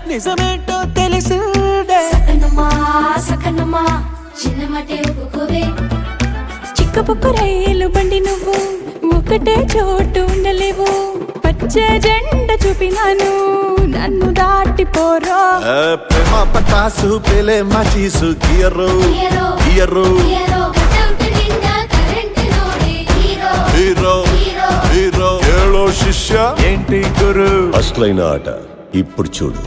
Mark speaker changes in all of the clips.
Speaker 1: నిజమేంటో తెలిసిందే
Speaker 2: సకనమా సకనమా చిన్నమటే ఒప్పుకోవే
Speaker 3: చిక్కపొక్క రైలు బండి నువ్వు ఒకటే చోటు ఉండలేవు పచ్చ జెండ చూపినాను నన్ను దాటిపోరో
Speaker 4: ఏ ప్రేమ పటాసు పేలే matches gear
Speaker 2: hero
Speaker 4: gear
Speaker 2: hero cutout నిండా కరెంట్ నోడే హీరో
Speaker 4: హీరో
Speaker 2: హీరో
Speaker 4: హీరో ఏళో శిష్య
Speaker 1: ఏంటి గురు
Speaker 5: అసలైన ఆట ఇప్పుడు చూడు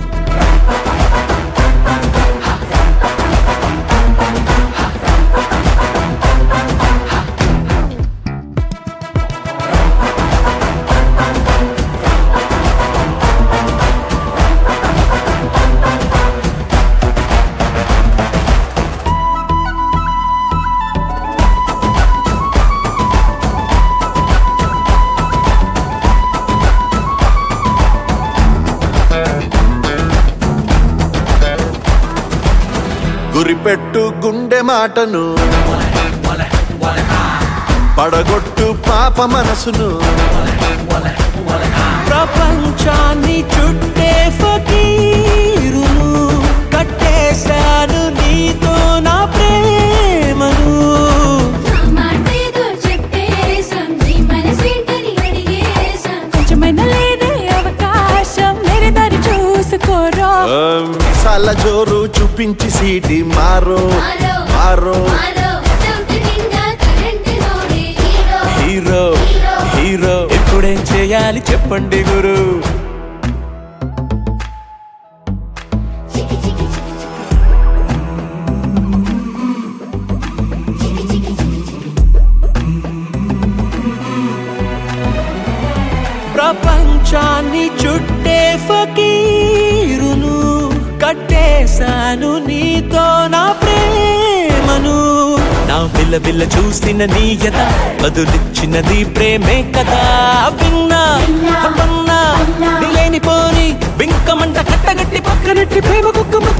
Speaker 4: గురిపెట్టు గుండె మాటను పడగొట్టు పాప మనసును
Speaker 1: ప్రపంచాన్ని చుట్టే ఫకీరును కట్టేశాను నీతో నా ప్రేమను
Speaker 2: మాటేదో చెప్పేసాం నీ మనసేంటని అడిగేసాం
Speaker 3: కొంచెమైనా లేదే అవకాశం వేరే దారి చూసుకోరో
Speaker 4: ఆ, మిసాల జోరు చూపించి సీటి మారో
Speaker 2: మారో
Speaker 4: మారో
Speaker 2: మారో కటౌట్ నిండా కరెంట్ నోడే హీరో
Speaker 1: హీరో
Speaker 2: హీరో
Speaker 1: హీరో ఇప్పుడేం చేయాలి చెప్పండి గురు
Speaker 2: చికి చికి చికి చికి చికి చికి
Speaker 1: ప్రపంచాన్ని చుట్టే ఫకీరును కట్టేశాను నీతో నా ప్రేమను నా బిల్ల బిల్ల చూసిన నీయత బదులిచ్చినది ప్రేమే కదా విన్నా పన్నా లేని పోని బింకమంట కట్టగట్టి పక్కనట్టి ప్రేమ కుక్క